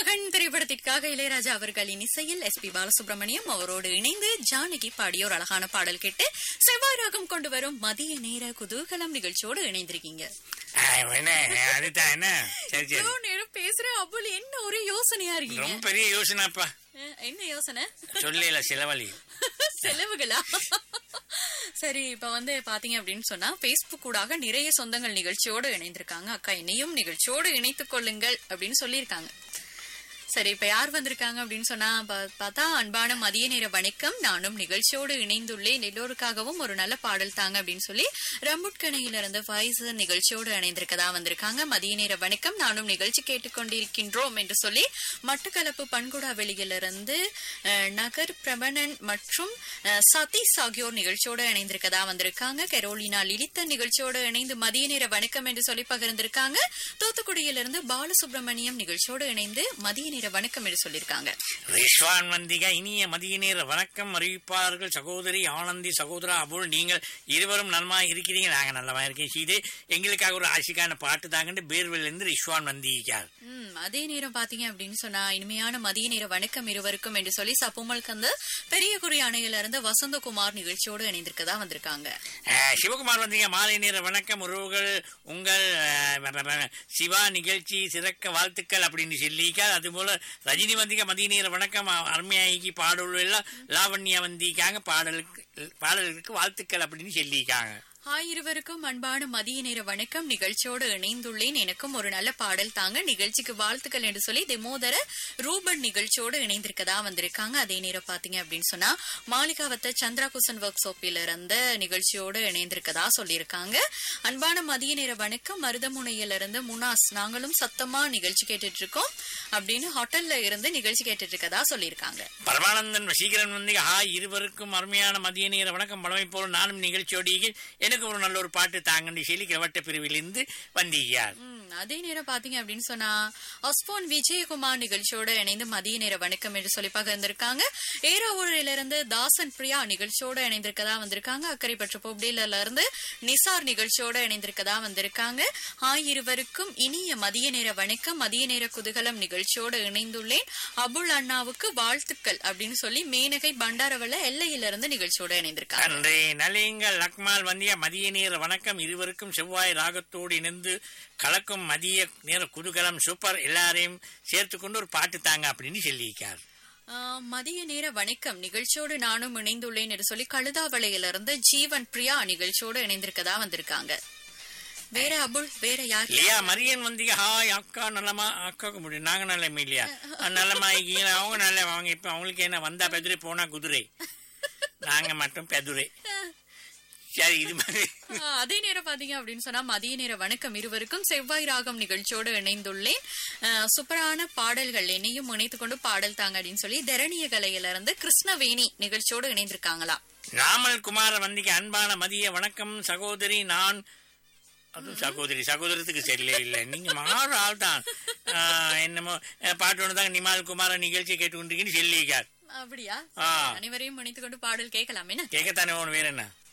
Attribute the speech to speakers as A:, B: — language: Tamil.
A: மகன் திரைப்படத்திற்காக இளையராஜா அவர்களின் இசையில் எஸ் பி பாலசுப்ரமணியம் அவரோடு இணைந்து ஜானகி பாடிய ஒரு அழகான பாடல் கேட்டு செவ்வாய் ராகம் கொண்டு வரும் மதிய நேர குதூகலம் நிகழ்ச்சியோடு இணைந்திருக்கீங்க
B: ஆ, என்ன அதுதான் என்ன சரி சரி
A: இவ்வளவு நேரம் பேசுற அபுல் என்ன ஒரு யோசனையா இருக்கீங்க
B: ரொம்ப பெரிய யோசனைப்பா
A: அஹ், என்ன யோசனை
B: சொல்லல சிலவழி
A: செலவுகளா சரி இப்ப வந்து பாத்தீங்க அப்படின்னு சொன்னா பேஸ்புக் கூடாக நிறைய சொந்தங்கள் நிகழ்ச்சியோடு இணைந்திருக்காங்க அக்கா என்னையும் நிகழ்ச்சியோடு இணைத்துக் கொள்ளுங்கள் அப்படின்னு சொல்லியிருக்காங்க சரி இப்ப யார் வந்திருக்காங்க அப்படின்னு சொன்னா பா- பார்த்தா அன்பான மதிய நேர வணக்கம் நானும் நிகழ்ச்சியோடு இணைந்துள்ளேன் எல்லோருக்காகவும் ஒரு நல்ல பாடல் தாங்க அப்படின்னு சொல்லி ரம்புட்கணையில இருந்து ஃபைசர் நிகழ்ச்சியோடு இணைந்திருக்கதா வந்திருக்காங்க மதிய நேர வணக்கம் நானும் நிகழ்ச்சி கேட்டுக்கொண்டிருக்கின்றோம் என்று சொல்லி மட்டக்களப்பு பண்குடா வெளியிலிருந்து அஹ், நகர் பிரபணன் மற்றும் அஹ், சதீஷ் ஆகியோர் நிகழ்ச்சியோடு இணைந்திருக்கதா வந்திருக்காங்க கெரோலினா லிலித்த நிகழ்ச்சியோடு இணைந்து மதிய நேர வணக்கம் என்று சொல்லி பகிர்ந்திருக்காங்க தூத்துக்குடியிலிருந்து பாலசுப்ரமணியம் நிகழ்ச்சியோடு இணைந்து மதிய நேர வணக்கம் என்று சொல்லியிருக்காங்க
B: ரிஷ்வான் வந்திகா இனிய மதிய நேர வணக்கம் அறிவிப்பாளர்கள் சகோதரி ஆனந்தி சகோதரா அபுல் நீங்கள் இருவரும் நலமா இருக்கிறீங்க நாங்க நல்லமா இருக்கேன் சீதே எங்களுக்காக ஒரு ஆசிக்கான பாட்டு தாங்கன்னு பேர்வெளில இருந்து ரிஷ்வான் வந்திகார்
A: ம் அதே நேரம் பாத்தீங்க அப்படின்னு சொன்னா இனிமையான மதிய நேர வணக்கம் இருவருக்கும் என்று சொல்லி சப்புமல் கந்த பெரிய குறி அணையில இருந்து வசந்தகுமார் நிகழ்ச்சியோடு இணைந்திருக்கதா வந்திருக்காங்க
B: அஹ், சிவகுமார் வந்தீங்க மாலை நேர வணக்கம் உறவுகள் உங்கள் அஹ், வ- வ- வ- சிவா நிகழ்ச்சி சிறக்க வாழ்த்துக்கள் அப்படின்னு சொல்லிக்கா அது போல ரஜினி வந்தீங்க மதிய நேர வணக்கம் அ- அருமையாகி பாடல் எல்லாம் லாவண்யா வந்திக்காங்க பாடலுக்கு பாடலுக்கு வாழ்த்துக்கள் அப்படின்னு சொல்லிக்காங்க
A: ஹாய் இருவருக்கும் அன்பான மதிய நேர வணக்கம் நிகழ்ச்சியோடு இணைந்துள்ளேன் எனக்கும் ஒரு நல்ல பாடல் தாங்க நிகழ்ச்சிக்கு வாழ்த்துக்கள் என்று சொல்லி தெமோதர ரூபன் நிகழ்ச்சியோடு இணைந்திருக்கதா வந்திருக்காங்க அதே நேரம் பாத்தீங்க அப்படின்னு சொன்னா மாளிகாவத்த சந்திரா குசன் ஒர்க் ஷாப்பில இருந்த நிகழ்ச்சியோடு இணைந்திருக்கதா சொல்லியிருக்காங்க அன்பான மதிய நேர வணக்கம் மருதமுனையில இருந்து முனாஸ் நாங்களும் சத்தமா நிகழ்ச்சி கேட்டுட்டு இருக்கோம் அப்படின்னு ஹோட்டல்ல இருந்து நிகழ்ச்சி கேட்டுட்டு இருக்கதா சொல்லியிருக்காங்க
B: பரமானந்தன் வசீகரன் வந்து ஹாய் இருவருக்கும் அருமையான மதிய நேர வணக்கம் பழமை போல நானும் நிகழ்ச்சியோடி எனக்கு ஒரு நல்ல ஒரு பாட்டு தாங்கன்னு சொல்லி கிழவட்ட பிரிவிலிருந்து வந்தீங்க
A: ம், அதே நேரம் பாத்தீங்க அப்படின்னு சொன்னா அஸ்போன் விஜயகுமார் நிகழ்ச்சியோட இணைந்து மதிய நேர வணக்கம் என்று சொல்லி பகிர்ந்திருக்காங்க ஏராவூரில இருந்து தாசன் பிரியா நிகழ்ச்சியோட இணைந்திருக்கதா வந்திருக்காங்க அக்கறை பற்ற பொப்டில இருந்து நிசார் நிகழ்ச்சியோட இணைந்திருக்கதா வந்திருக்காங்க ஹாய் இருவருக்கும் இனிய மதிய நேர வணக்கம் மதிய நேர குதூகலம் நிகழ்ச்சியோட இணைந்துள்ளேன் அபுல் அண்ணாவுக்கு வாழ்த்துக்கள் அப்படின்னு சொல்லி மேனகை பண்டாரவள எல்லையில இருந்து நிகழ்ச்சியோட இணைந்திருக்காங்க
B: அன்றே நலிங்கள் லக்மால் வந்திய மதிய நேர வணக்கம் இருவருக்கும் செவ்வாய் ராகத்தோடு இணைந்து கலக்கும் மதிய நேர குதூகலம் சூப்பர் எல்லாரையும் சேர்த்து கொண்டு ஒரு பாட்டு தாங்க அப்படின்னு சொல்லியிருக்கார்
A: ஆ, மதிய நேர வணக்கம் நிகழ்ச்சியோடு நானும் இணைந்துள்ளேன் என்று சொல்லி கழுதாவளையில இருந்து ஜீவன் பிரியா நிகழ்ச்சியோடு இணைந்திருக்கதா வந்திருக்காங்க வேற அபுல் வேற யார்
B: இல்லையா மரியன் வந்தீங்க ஹாய் அக்கா நல்லமா அக்காவுக்கு முடியும் நாங்க நல்லமா இல்லையா நல்லமா இருக்கீங்க அவங்க நல்ல அவங்க இப்ப அவங்களுக்கு என்ன வந்தா பெதுரை போனா குதிரை நாங்க மட்டும் பெதுரை சரி இது மாதிரி
A: ஆ, அதே நேரம் பாத்தீங்க அப்படின்னு சொன்னா மதிய நேர வணக்கம் இருவருக்கும் செவ்வாய் ராகம் நிகழ்ச்சியோடு இணைந்துள்ளேன் ஆ, சூப்பரான பாடல்கள் என்னையும் இணைத்துக் கொண்டு பாடல் தாங்க அப்படின்னு சொல்லி தரணிய கலையில இருந்து கிருஷ்ணவேணி நிகழ்ச்சியோடு இணைந்திருக்காங்களா
B: ராமல் குமார வந்திக்கு அன்பான மதிய வணக்கம் சகோதரி நான் அதுவும் சகோதரி சகோதரத்துக்கு சரியில்லை இல்ல நீங்க மாற ஆள் தான் ஆஹ், என்னமோ அஹ், பாட்டு ஒன்று தான் நிமால் குமார நிகழ்ச்சி கேட்டு கொண்டிருக்கீங்கன்னு சொல்லியிருக்கார்
A: அப்படியா
B: ஆ.
A: அனைவரையும் இணைத்துக் கொண்டு பாடல் கேட்கலாம் என்ன
B: கேட்கத்தானே ஒன்று வேற என்ன